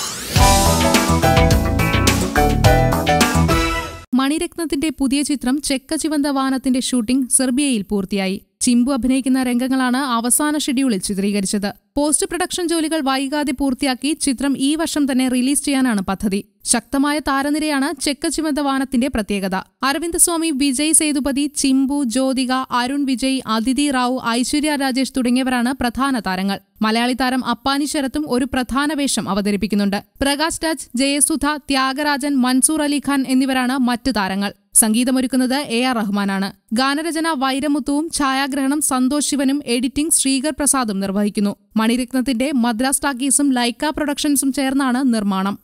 മണിരത്നത്തിന്റെ പുതിയ ചിത്രം ചെക്ക ചിവന്ത വാനത്തിന്റെ ഷൂട്ടിംഗ് സെർബിയയിൽ പൂർത്തിയായി ചിമ്പു അഭിനയിക്കുന്ന രംഗങ്ങളാണ് അവസാന ഷെഡ്യൂളിൽ ചിത്രീകരിച്ചത് പോസ്റ്റ് പ്രൊഡക്ഷൻ ജോലികൾ വൈകാതെ പൂർത്തിയാക്കി ചിത്രം ഈ വർഷം തന്നെ റിലീസ് ചെയ്യാനാണ് പദ്ധതി ശക്തമായ താരനിരയാണ് ചെക്ക ചിവന്ത വാനത്തിന്റെ പ്രത്യേകത അരവിന്ദ് സ്വാമി വിജയ് സേതുപതി ചിമ്പു ജ്യോതിക അരുൺ വിജയ് അതിഥി റാവു ഐശ്വര്യ രാജേഷ് തുടങ്ങിയവരാണ് പ്രധാന താരങ്ങൾ മലയാളി താരം അപ്പാനി ശരത്തും ഒരു പ്രധാന വേഷം അവതരിപ്പിക്കുന്നുണ്ട് പ്രകാശ് രാജ് ജയസുധ ത്യാഗരാജൻ മൻസൂർ അലിഖാൻ എന്നിവരാണ് മറ്റു താരങ്ങൾ സംഗീതമൊരുക്കുന്നത് എ ആർ റഹ്മാനാണ് ഗാനരചന വൈരമുത്തുവും ഛായാഗ്രഹണം സന്തോഷ് ശിവനും എഡിറ്റിംഗ് ശ്രീകർ പ്രസാദും നിർവഹിക്കുന്നു മണിരത്നത്തിന്റെ മദ്രാസ് ടാക്കീസും ലൈക്ക പ്രൊഡക്ഷൻസും ചേർന്നാണ് നിർമ്മാണം